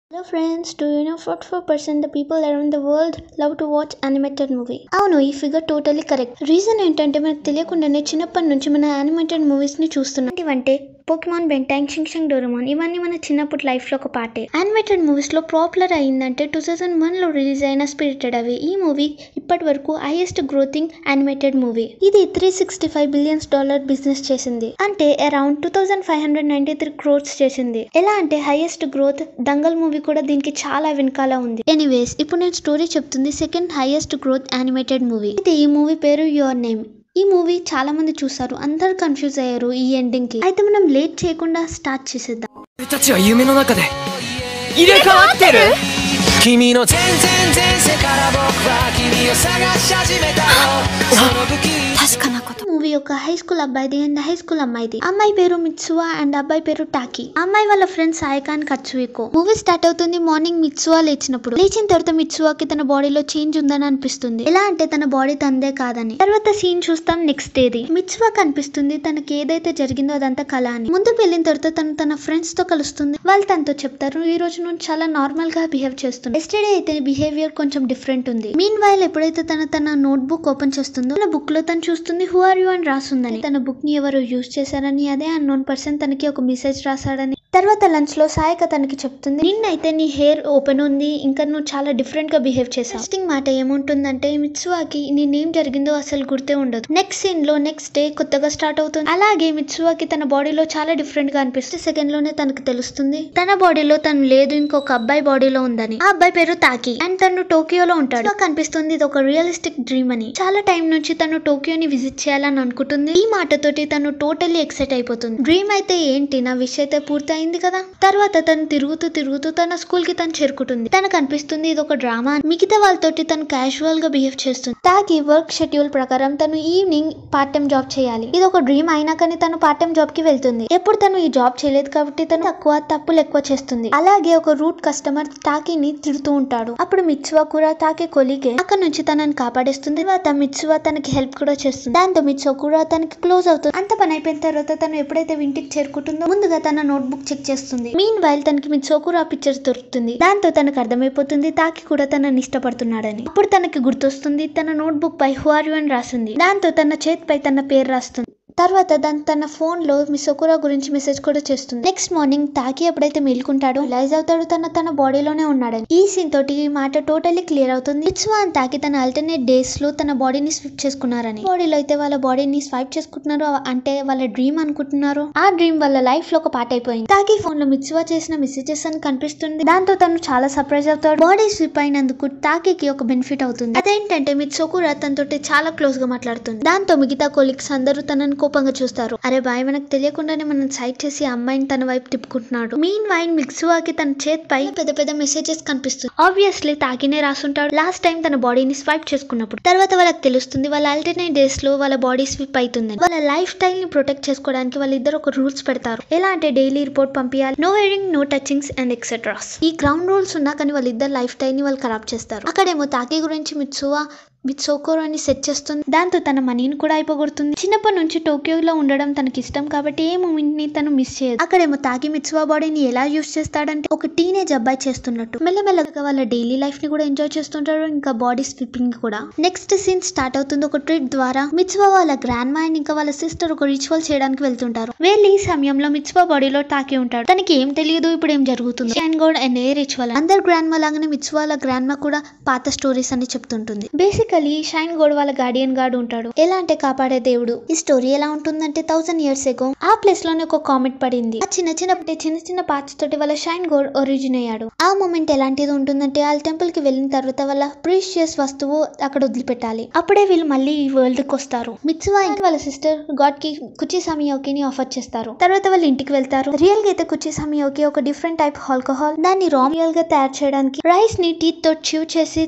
Hello friends, do you know 44% the people around the world love to watch animated movie? అవును ఈ figure totally correct reason ఏంటంటే మనకు తెలియకుండానే చిన్నప్పటి నుంచి మన యానిమేటెడ్ మూవీస్ ని చూస్తున్నాం ఇవంటే పోకిమాన్ బెంటాంగ్ షింగ్ షంగ్ డోరమాన్ ఇవన్నీ మన చిన్నప్పుడు లైఫ్ లో ఒక పార్టే యానిమేటెడ్ మూవీస్ లో పాపులర్ అయిందంటే టూ థౌసండ్ వన్ లో రిలీజ్ అయిన స్పిరిటెడ్ అవే ఈ మూవీ ఇప్పటి వరకు హైయెస్ట్ గ్రోతింగ్ యానిమేటెడ్ మూవీ ఇది three sixty five billions dollar business చేసింది అంటే around two thousand five hundred ninety three crores చేసింది ఎలా అంటే హైయెస్ట్ గ్రోత్ దంగల్ మూవీ కూడా దీనికి చాలా వెనకాల ఉంది ఎనీవేస్ ఇప్పుడు నేను స్టోరీ చెప్తుంది second highest growth animated movie అయితే ఈ మూవీ పేరు యువర్ నేమ్ ఈ మూవీ చాలా మంది చూసారు అందరు కన్ఫ్యూజ్ అయ్యారు ఈ ఎండింగ్ కి అయితే మనం లేట్ చేయకుండా స్టార్ట్ చేసేద్దాం 俺たちは夢の中で入れ替わってる君の全然前世から僕は君を探し始めたのその不気味確かなこと。 మూవీ ఒక హై స్కూల్ అబ్బాయిది అండ్ హై స్కూల్ అమ్మాయిది అమ్మాయి పేరు మిత్సువా అండ్ అబ్బాయి పేరు టాకి అమ్మాయి వాళ్ళ friend Sayaka and Katsuhiko movie start అవుతుంది మార్నింగ్ మిత్సువా లేచినప్పుడు లేచిన తర్వాత మిత్సువాకి తన బాడీలో చేంజ్ ఉందని అనిపిస్తుంది ఎలా అంటే తన బాడీ తందే కాదని తర్వాత సీన్ చూస్తాం నెక్స్ట్ డేది మిత్సువా కనిపిస్తుంది తనకి ఏదైతే జరిగిందో అదంతా కళ అని ముందుకు వెళ్ళిన తర్వాత తను తన ఫ్రెండ్స్ తో కలుస్తుంది వాళ్ళు తనతో చెప్తారు ఈ రోజు నుండి చాలా నార్మల్ గా బిహేవ్ చేస్తుంది ఎస్టర్డే అయితే బిహేవియర్ కొంచెం డిఫరెంట్ ఉంది మీన్ వైల్ ఎప్పుడైతే తన తన నోట్ బుక్ ఓపెన్ చేస్తుందో తన బుక్ లో తను చూస్తుంది హూ ఆర్ యూ అని రాసుందని తన బుక్ ని ఎవరు యూజ్ చేశారని అదే అన్నోన్ పర్సన్ తనకి ఒక మెసేజ్ రాశాడని తర్వాత లంచ్ లో సాయక తనకి చెప్తుంది నిన్నైతే నీ హెయిర్ ఓపెన్ ఉంది ఇంకా నువ్వు చాలా డిఫరెంట్ గా బిహేవ్ చేసావు నెక్స్టింగ్ మాట ఏముంటుందంటే మిత్సువాకి నేనేం జరిగిందో అసలు గుర్తే ఉండదు నెక్స్ట్ సీన్ లో నెక్స్ట్ డే కొత్తగా స్టార్ట్ అవుతుంది అలాగే మిత్సువాకి తన బాడీలో చాలా డిఫరెంట్ గా అనిపిస్తుంది సెకండ్ లోనే తనకు తెలుస్తుంది తన బాడీలో తను లేదు ఇంకొక అబ్బాయి బాడీలో ఉందని ఆ అబ్బాయి పేరు తాకి అండ్ తను టోకియోలో ఉంటాడు నాకు అనిపిస్తుంది ఇది ఒక రియలిస్టిక్ డ్రీమ్ అని చాలా టైం నుంచి తను టోకియోని విజిట్ చేయాలని అనుకుంటుంది ఈ మాటతోటి తను టోటల్లీ ఎక్సైట్ అయిపోతుంది డ్రీమ్ అయితే ఏంటి నా విష్ అయితే పూర్తయింది కదా తర్వాత తను తిరుగుతూ తిరుగుతూ తన స్కూల్ కి తను చేరుకుంటుంది తనకు అనిపిస్తుంది ఇది ఒక డ్రామా మిగతా వాళ్ళతోటి తను క్యాజువల్ గా బిహేవ్ చేస్తుంది తాకి వర్క్ షెడ్యూల్ ప్రకారం తను ఈవినింగ్ పార్ట్ టైం జాబ్ చేయాలి ఇది ఒక డ్రీమ్ అయినా కానీ తను పార్ట్ టైం జాబ్ కి వెళ్తుంది ఎప్పుడు తను ఈ జాబ్ చేయలేదు కాబట్టి తను తక్కువ తప్పులు ఎక్కువ చేస్తుంది అలాగే ఒక రూట్ కస్టమర్ టాకీని తిడుతూ ఉంటాడు అప్పుడు మిత్సువా కూడా తాకి కొలిగే అక్కడ నుంచి తనని కాపాడేస్తుంది తర్వాత మిత్సువా తనకి హెల్ప్ కూడా చేస్తుంది దాంతో మిత్సువా కూడా తనకి క్లోజ్ అవుతుంది అంత పని అయిపోయిన తర్వాత తను ఎప్పుడైతే ఇంటికి చేరుకుంటుందో ముందుగా తన నోట్ బుక్ చెక్ చేస్తుంది మీన్ వైల్ తనకి మిత్సువా కూడా పిక్చర్స్ దొరుకుతుంది దాంతో తనకు అర్థమైపోతుంది తాకి కూడా తనని ఇష్టపడుతున్నాడని అప్పుడు తనకి గుర్తొస్తుంది తన నోట్ బుక్ పై హు ఆర్ యు అని రాసింది దాంతో తన చేతిపై తన పేరు రాస్తుంది తర్వాత దాని తన ఫోన్ లో మీ సొకురా గురించి మెసేజ్ కూడా చేస్తుంది నెక్స్ట్ మార్నింగ్ తాకి ఎప్పుడైతే మేల్కుంటాడో రిలైజ్ అవుతాడు తన తన బాడీలోనే ఉన్నాడని ఈ సీన్ తోటి ఈ మాట టోటల్లీ క్లియర్ అవుతుంది ఇట్స్వా అండ్ తాకి తన ఆల్టర్నేట్ డేస్ లో తన బాడీని స్విప్ చేసుకున్నారని బాడీలో అయితే వాళ్ళ బాడీని స్వైప్ చేసుకుంటున్నారు అంటే వాళ్ళ డ్రీమ్ అనుకుంటున్నారు ఆ డ్రీమ్ వాళ్ళ లైఫ్ లో ఒక పార్ట్ అయిపోయింది తాకి ఫోన్ లో మిత్సువా చేసిన మెసేజెస్ అని కనిపిస్తుంది దాంతో తను చాలా సర్ప్రైజ్ అవుతాడు బాడీ స్విప్ అయినందుకు తాకికి ఒక బెనిఫిట్ అవుతుంది అదేంటంటే మిత్సోకురా తనతోటి చాలా క్లోజ్ గా మాట్లాడుతుంది దాంతో మిగతా కొలీగ్స్ అందరూ తనని కోపంగా చూస్తారు అరే బాయ్ మనకు తెలియకుండానే మనం సైడ్ చేసి ఆ అమ్మాయిని తన వైపు తిప్పుకుంటున్నాడు మీన్ వైన్ మిక్సువాకి తన చేతిపై పెద్ద పెద్ద మెసేజెస్ కనిపిస్తుంది ఆబ్వియస్లీ తాకినే రాసుంటాడు లాస్ట్ టైం తన బాడీని స్వైప్ చేసుకున్నప్పుడు తర్వాత వాళ్ళకి తెలుస్తుంది వాళ్ళ ఆల్టర్నేట్ డేస్ లో వాళ్ళ బాడీ స్విప్ అవుతుందని వాళ్ళ లైఫ్ స్టైల్ ని ప్రొటెక్ట్ చేసుకోవడానికి వాళ్ళిద్దరు ఒక రూల్స్ పెడతారు ఎలా అంటే డైలీ రిపోర్ట్ పంపించాలి no wearing no touchings and etceteras ఈ గ్రౌండ్ రూల్స్ ఉన్నా కానీ వాళ్ళిద్దరు లైఫ్ స్టైల్ ని వాళ్ళు ఖరాబ్ చేస్తారు అక్కడేమో తాకి గురించి మిత్సువా విత్ సోకోరో అని సెట్ చేస్తుంది దాంతో తన మనీని కూడా అయిపోగొడుతుంది చిన్నప్పటి నుంచి టోక్యోలో ఉండడం తనకి ఇష్టం కాబట్టి ఏ మూమెంట్ ని తను మిస్ చేయదు అక్కడేమో తాకి మిత్సువా బాడీని ఎలా యూస్ చేస్తాడంటే ఒక టీనేజ్ అబ్బాయి చేస్తున్నట్టు మెల్లమెల్లగా వాళ్ళ డైలీ లైఫ్ ని కూడా ఎంజాయ్ చేస్తుంటారు ఇంకా బాడీ స్విప్పింగ్ కూడా నెక్స్ట్ సీన్ స్టార్ట్ అవుతుంది ఒక ట్రిప్ ద్వారా మిత్సువా వాళ్ళ గ్రాండ్ మా అండ్ ఇంకా వాళ్ళ సిస్టర్ ఒక రిచువల్ చేయడానికి వెళ్తుంటారు వెళ్ళి ఈ సమయంలో మిత్సువా బాడీలో తాకి ఉంటాడు తనకి ఏం తెలియదు ఇప్పుడు ఏం జరుగుతుంది shine god and a ritual అందరు గ్రాండ్ మా లాగానే మిత్సువాల గ్రాండ్ మా కూడా పాత స్టోరీస్ అని చెప్తుంటుంది బేసికలీ షైన్ గోడ్ వాళ్ళ గార్డియన్ గార్డ్ ఉంటాడు ఎలా అంటే కాపాడే దేవుడు ఈ స్టోరీ ఎలా ఉంటుందంటే థౌసండ్ ఇయర్స్ ఎగో ఆ ప్లేస్ లోనే ఒక కామెంట్ పడింది ఆ చిన్న చిన్న చిన్న చిన్న పార్ట్స్ తోటి వాళ్ళ షైన్ గోడ్ ఒరిజిన్ అయ్యాడు ఆ మూమెంట్ ఎలాంటిది ఉంటుందంటే వాళ్ళ టెంపుల్ కి వెళ్ళిన తర్వాత వాళ్ళ ప్రీషియస్ వస్తువు అక్కడ వదిలిపెట్టాలి అప్పుడే వీళ్ళు మళ్ళీ ఈ వరల్డ్ కి వస్తారు మిత్సువా ఇంకా వాళ్ళ సిస్టర్ గాడ్ కి కుచి సమయోకి ఆఫర్ చేస్తారు తర్వాత వాళ్ళు ఇంటికి వెళ్తారు రియల్ గా అయితే కుచి సమయోకి ఒక డిఫరెంట్ టైప్ ఆల్కహాల్ దాన్ని రా రియల్ గా తయారు చేయడానికి రైస్ ని టీత్ తో చివ్ చేసి దాన్ని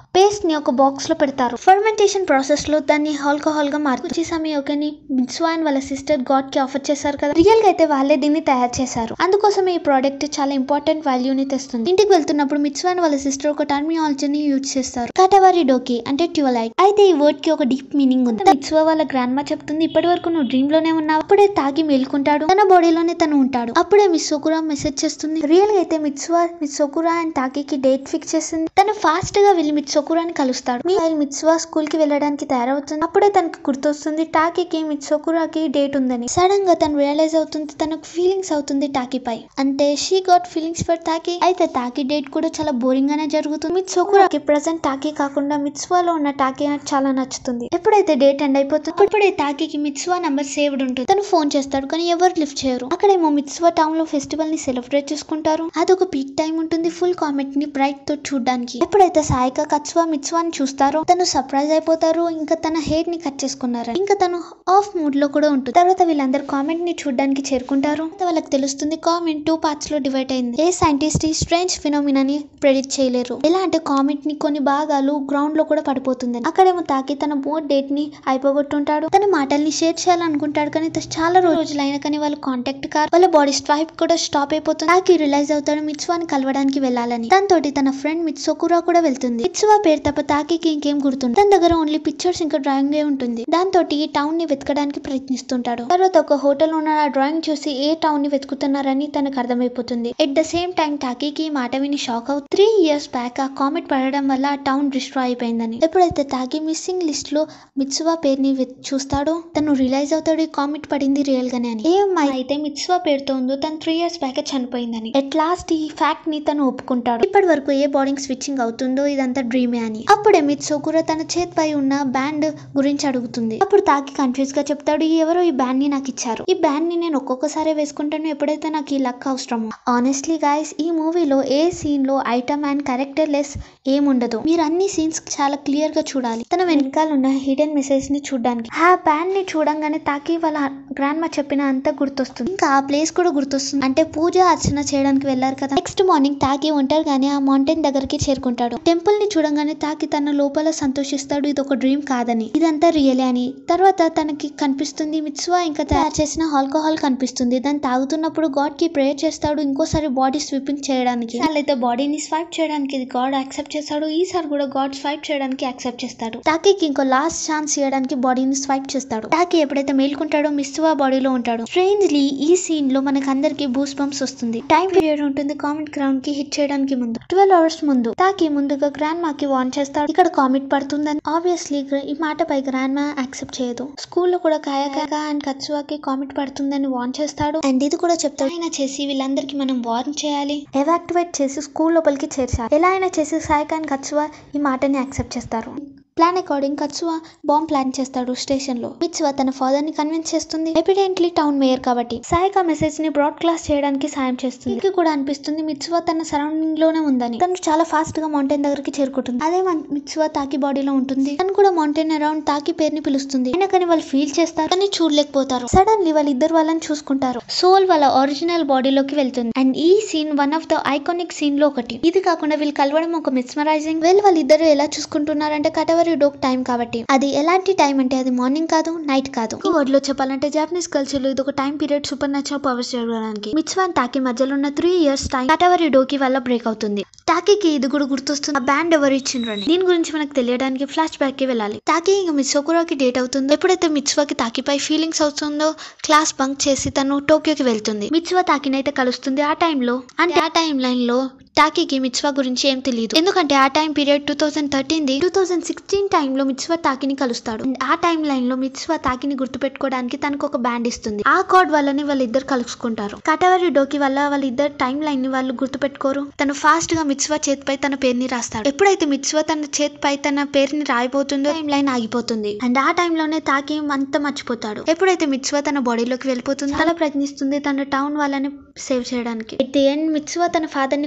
పేస్ట్ ని ఒక బాక్స్ లో పెడతారు ఫర్మెంటేషన్ ప్రాసెస్ లో దాన్ని ఆల్కహాల్ గా మార్చి సమయోకని మిత్సువా అండ్ వాళ్ళ సిస్టర్ గాడ్ కి ఆఫర్ చేశారు కదా రియల్ గా అయితే వాళ్ళే దీన్ని తయారు చేశారు అందుకోసం ఈ ప్రోడక్ట్ చాలా ఇంపార్టెంట్ వాల్యూ ని తెస్తుంది ఇంటికి వెళ్తున్నప్పుడు మిత్సువా అండ్ వాళ్ళ సిస్టర్ ఒక టర్మినాలజీని యూజ్ చేస్తారు కాటవారి డోకి అంటే ట్యూలైట్ అయితే ఈ వర్డ్ కి ఒక డీప్ మీనింగ్ ఉంది మిత్సువా వాళ్ళ గ్రాండ్ మా చెప్తుంది ఇప్పటి వరకు నువ్వు డ్రీమ్ లోనే ఉన్నావు అప్పుడే తాగి మేలుకుంటాడు తన బాడీలోనే తను ఉంటాడు అప్పుడే మిస్ సోకురా మెసేజ్ చేస్తుంది రియల్ గా అయితే మిత్సువా మిస్ సోకురా అండ్ తాకికి డేట్ ఫిక్స్ చేస్తుంది తను ఫాస్ట్ గా వెళ్ళి మిత్ సోకురాని కలుస్తాడు మీ మిత్సువా స్కూల్ కి వెళ్ళడానికి తయారవుతుంది అప్పుడే తనకు గుర్తొస్తుంది టాకీకి మిత్ సోకురాకి డేట్ ఉందని సడన్ గా తను రియలైజ్ అవుతుంది తనకు ఫీలింగ్స్ అవుతుంది టాకీ పై అంటే she got feelings for Taki అయితే టాకీ డేట్ కూడా చాలా బోరింగ్ గానే జరుగుతుంది మిత్ సోకురాకి ప్రెసెంట్ టాకీ కాకుండా మిత్సువాలో ఉన్న టాకీ నాకు చాలా నచ్చుతుంది ఎప్పుడైతే డేట్ ఎండ్ అయిపోతుంది అప్పుడే టాకీకి మిత్సువా నంబర్ సేవ్డ్ ఉంటుంది తను ఫోన్ చేస్తాడు కానీ ఎవరు లిఫ్ట్ చేయరు అక్కడేమో మిత్సువా టౌన్ లో ఫెస్టివల్ ని సెలబ్రేట్ చేసుకుంటారు అదొక పీక్ టైం ఉంటుంది ఫుల్ కామెంట్ ని బ్రైట్ తో చూడడానికి ఎప్పుడైతే సాయిక కత్సువా మిత్సువాని చూస్తారో తను సర్ప్రైజ్ అయిపోతారు ఇంకా తన హెయిర్ ని కట్ చేసుకున్నారు ఇంకా తను ఆఫ్ మూడ్ లో కూడా ఉంటుంది తర్వాత వీళ్ళందరూ కామెంట్ ని చూడడానికి చేరుకుంటారు తర్వాత వాళ్ళకి తెలుస్తుంది కామెంట్ టూ పార్ట్స్ లో డివైడ్ అయింది ఏ సైంటిస్ట్ ఈ స్ట్రేంజ్ ఫినోమినాని ప్రెడిక్ట్ చేయలేరు ఎలా అంటే కామెంట్ ని కొన్ని భాగాలు గ్రౌండ్ లో కూడా పడిపోతుంది అక్కడేమో తాకి తన బోర్డ్ డేట్ ని అయిపోగొట్టుంటాడు తన మాటల్ని షేర్ చేయాలనుకుంటాడు కానీ త- చాలా రోజులు అయినా కానీ వాళ్ళ కాంటాక్ట్ కార్ వాళ్ళ బాడీ స్వైప్ కూడా స్టాప్ అయిపోతుంది తాకి రిలైజ్ అవుతాడు మిత్సువాని కలవడానికి వెళ్ళాలని దాంతో తన ఫ్రెండ్ మిత్సోకురా కూడా వెళ్తుంది మిత్సువా పేరు తప్ప తాకికి ఇంకేం గుర్తుంది తన దగ్గర ఓన్లీ పిక్చర్స్ ఇంకా డ్రాయింగ్ ఏ ఉంటుంది దాంతో ఈ టౌన్ ని వెతకడానికి ప్రయత్నిస్తుంటాడు తర్వాత ఒక హోటల్ ఉన్న ఆ డ్రాయింగ్ చూసి ఏ టౌన్ ని వెతుకుతున్నారని తనకు అర్థమైపోతుంది ఎట్ ద సేమ్ టైం టాకీకి ఈ మాట విని షాక్ అవుతుంది త్రీ ఇయర్స్ బ్యాక్ ఆ కామెట్ పడడం వల్ల ఆ టౌన్ డిస్ట్రాయ్ అయిపోయిందని ఎప్పుడైతే తాకి మిస్సింగ్ లిస్ట్ లో మిత్సువా పేరుని వెత్- చూస్తాడో తను రియలైజ్ అవుతాడు ఈ కామెట్ పడింది రియల్ గానే అని ఏ అమ్మాయి అయితే మిత్సువా పేరుతో ఉందో తను త్రీ ఇయర్స్ బ్యాక్ చనిపోయిందని ఎట్ లాస్ట్ ఈ ఫ్యాక్ట్ ని తను ఒప్పుకుంటాడు ఇప్పటి వరకు ఏ బాడీకి స్విచ్చింగ్ అవుతుందో ఇదంతా డ్రీమే అని అప్పుడే మిత్సోకురా తన చేతిపై ఉన్న బ్యాండ్ గురించి అడుగుతుంది అప్పుడు తాకి కన్ఫ్యూజ్ గా చెప్తాడు "ఈ ఎవరో ఈ బ్యాండ్ ని నాకు ఇచ్చారు ఈ బ్యాండ్ ని నేను ఒక్కొక్కసారి వేసుకుంటాను ఎప్పుడైతే నాకు ఈ లక్ అవసరమో ఆనెస్ట్లీ గాయస్ ఈ మూవీలో ఏ సీన్ లో ఐటమ్ అండ్ క్యారెక్టర్ లెస్ ఏముండదు మీరు అన్ని సీన్స్ చాలా క్లియర్ గా చూడాలి తన వెనకాల ఉన్న హిడెన్ మెసేజ్ ని చూడడానికి ఆ బ్యాండ్ ని చూడంగానే తాకి వాళ్ళ గ్రాండ్ మా చెప్పిన అంతా గుర్తొస్తుంది ఇంకా ఆ ప్లేస్ కూడా గుర్తొస్తుంది అంటే పూజ అర్చన చేయడానికి వెళ్ళారు కదా నెక్స్ట్ మార్నింగ్ తాకి ఒంటరిగానే ఆ మౌంటైన్ దగ్గరికి చేరుకుంటాడు టెంపుల్ ని చూడంగానే తాకి తన లోపల సంతోషిస్తాడు ఇది ఒక డ్రీమ్ కాదని ఇదంతా రియలే అని తర్వాత తనకి కనిపిస్తుంది మిత్సువా ఇంకా తయారు చేసిన ఆల్కహాల్ కనిపిస్తుంది దాన్ని తాగుతున్నప్పుడు గాడ్ కి ప్రేయర్ చేస్తాడు ఇంకోసారి బాడీ స్వీపింగ్ చేయడానికి అయితే బాడీని స్వైప్ చేయడానికి ఇది గాడ్ యాక్సెప్ట్ చేస్తాడు ఈసారి కూడా గాడ్ స్వైప్ చేయడానికి యాక్సెప్ట్ చేస్తాడు టాకీకి ఇంకో లాస్ట్ ఛాన్స్ ఇవ్వడానికి బాడీని స్వైప్ చేస్తాడు టాకీ ఎప్పుడైతే మేల్కుంటాడో మిస్సువా బాడీలో ఉంటాడు స్ట్రేంజ్లీ ఈ సీన్ లో మనకి అందరికి బూస్ బంప్స్ వస్తుంది టైం పీరియడ్ ఉంటుంది కామెంట్ గ్రౌండ్ కి హిట్ చేయడానికి ముందు ట్వెల్వ్ అవర్స్ ముందు తాకి ముందుగా గ్రాండ్ మాకి వార్న్ చేస్తాడు ఇక్కడ కామెంట్ పడుతుందని ఆబ్వియస్లీ ఈ మాటపై గ్రాండ్ మా యాక్సెప్ట్ చేయదు స్కూల్లో కూడా కాయ కాక అండ్ కత్సువాకి కామెంట్ పడుతుందని వార్న్ చేస్తాడు అండ్ ఇది కూడా చెప్తాడు అయినా చేసి వీళ్ళందరికీ మనం వార్న్ చేయాలి ఎవాక్టివేట్ చేసి స్కూల్ లోపలికి చేర్చాలి ఎలా అయినా చేసి సాయిక అండ్ కత్సువా ఈ మాటని యాక్సెప్ట్ చేస్తారు plan according Katsuya bomb plan చేస్తాడు స్టేషన్ లో మిత్సువా తన ఫాదర్ ని కన్విన్స్ చేస్తుంది ఎవిడెంట్లీ టౌన్ మేయర్ కాబట్టి సాయిక మెసేజ్ ని బ్రాడ్ క్లాస్ చేయడానికి సాయం చేస్తుంది మీకు కూడా అనిపిస్తుంది మిత్సువా తన సరౌండింగ్ లోనే ఉందని తను చాలా ఫాస్ట్ గా మౌంటైన్ దగ్గరికి చేరుకుంటుంది అదే మన మిత్సువా తాకి బాడీలో ఉంటుంది తను కూడా మౌంటైన్ అరౌండ్ తాకి పేరుని పిలుస్తుంది అయినా కానీ వాళ్ళు ఫీల్ చేస్తారు కానీ చూడలేకపోతారు సడన్లీ వాళ్ళు ఇద్దరు వాళ్ళని చూసుకుంటారు సోల్ వాళ్ళ ఒరిజినల్ బాడీలోకి వెళ్తుంది అండ్ ఈ scene one of the iconic scene లో ఒకటి ఇది కాకుండా వీళ్ళు కలవడం ఒక మిస్మరైజింగ్ వెల్ వాళ్ళిద్దరు ఎలా చూసుకుంటున్నారంటే కటవరి డోక్ టైం కాబట్టి అది ఎలాంటి టైం అంటే అది మార్నింగ్ కాదు నైట్ కాదు ఈ వర్డ్ లో చెప్పాలంటే జాపనీస్ కల్చర్ లో ఇది ఒక time period supernatural powers జరగడానికి మిత్స్వాన్ టాకి మధ్యలో ఉన్న త్రీ ఇయర్స్ టైం కటవరి డోకి వల్ల బ్రేక్ అవుతుంది టాకీకి ఇది కూడా గుర్తొస్తుంది ఆ బ్యాండ్ ఎవరు ఇచ్చిండ్రని దీని గురించి మనకు తెలియడానికి ఫ్లాష్ బ్యాక్ కి వెళ్ళాలి టాకీ ఇంకా మిత్సోకురాకి డేట్ అవుతుందో ఎప్పుడైతే మిత్స్వాకి తాకిపై ఫీలింగ్స్ అవుతుందో క్లాస్ బంక్ చేసి తను టోక్యోకి వెళ్తుంది మిత్స్వా తాకినైతే కలుస్తుంది ఆ టైంలో అంటే ఆ టైం లైన్ లో టాకీకి మిత్స్వా గురించి ఏం తెలియదు ఎందుకంటే ఆ time period two thousand thirteen the two thousand sixteen టైంలో మిత్స్వా తాకిని కలుస్తాడు And ఆ టైం లైన్ లో మిత్స్వా తాకిని గుర్తుపెట్టుకోవడానికి తనకు ఒక బ్యాండ్ ఇస్తుంది ఆ కార్డ్ వల్లనే వాళ్ళిద్దరు కలుసుకుంటారు కటవరి డోకి వల్ల వాళ్ళిద్దరు టైం లైన్ ని వాళ్ళు గుర్తుపెట్టుకోరు తను ఫాస్ట్ గా మిత్స్వా చేతిపై తన పేరుని రాస్తాడు ఎప్పుడైతే మిత్స్వా తన చేతిపై తన పేరుని రాయిపోతుందో టైం లైన్ ఆగిపోతుంది అండ్ ఆ టైంలోనే తాకి అంతా మర్చిపోతాడు ఎప్పుడైతే మిత్స్వా తన బాడీలోకి వెళ్ళిపోతుందో అలా ప్రయత్నిస్తుంది తన టౌన్ వాళ్ళని సేవ్ చేయడానికి ఎట్ ది ఎండ్ మిత్స్వా తన ఫాదర్ ని కూడా ఒప్పిస్తుంది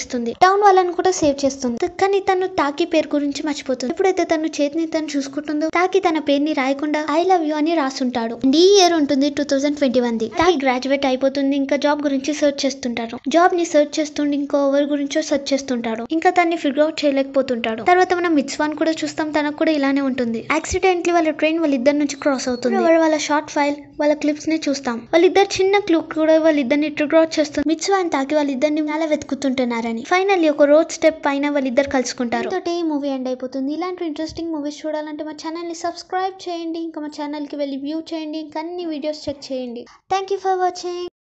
చేస్తుంది టౌన్ వాళ్ళని కూడా సేవ్ చేస్తుంది త- కానీ తను తాకి పేరు గురించి మర్చిపోతుంది ఎప్పుడైతే తను చేతిని తను చూసుకుంటుందో తాకి తన పేరుని రాయకుండా ఐ లవ్ యూ అని రాసుంటాడు అండ్ ఈ ఇయర్ ఉంటుంది two thousand twenty one the Taki graduate అయిపోతుంది ఇంకా జాబ్ గురించి సెర్చ్ చేస్తుంటారు జాబ్ ని సెర్చ్ చేస్తుండే ఇంకో ఎవరి గురించో సెర్చ్ చేస్తుంటాడు ఇంకా తన్ని ఫిగర్ అవుట్ చేయలేకపోతుంటాడు తర్వాత మనం మిత్స్వాన్ కూడా చూస్తాం తనకు కూడా ఇలానే ఉంటుంది యాక్సిడెంట్లీ వాళ్ళ ట్రైన్ వాళ్ళిద్దరి నుంచి క్రాస్ అవుతుంది వాళ్ళ వాళ్ళ షార్ట్ ఫైల్ వాళ్ళ క్లిప్స్ ని చూస్తాం వాళ్ళిద్దరు చిన్న క్లూ కూడా వాళ్ళిద్దరిని ట్రిగర్ అవుట్ చేస్తుంది మిత్స్వా అండ్ తాకి వాళ్ళిద్దరిని చాలా వెతుకుతుంటున్నారని ఫైనల్లీ ఒక రోడ్ స్టెప్ పైన వాళ్ళిద్దరు కలుసుకుంటారు తోటే ఈ మూవీ ఎండ్ అయిపోతుంది ఇలాంటి ఇంట్రెస్టింగ్ మూవీస్ చూడాలంటే మా ఛానల్ ని సబ్స్క్రైబ్ చేయండి ఇంకా మా ఛానల్ కి వెళ్ళి వ్యూ చేయండి ఇంకా అన్ని వీడియోస్ చెక్ చేయండి థ్యాంక్ యూ ఫర్ వాచింగ్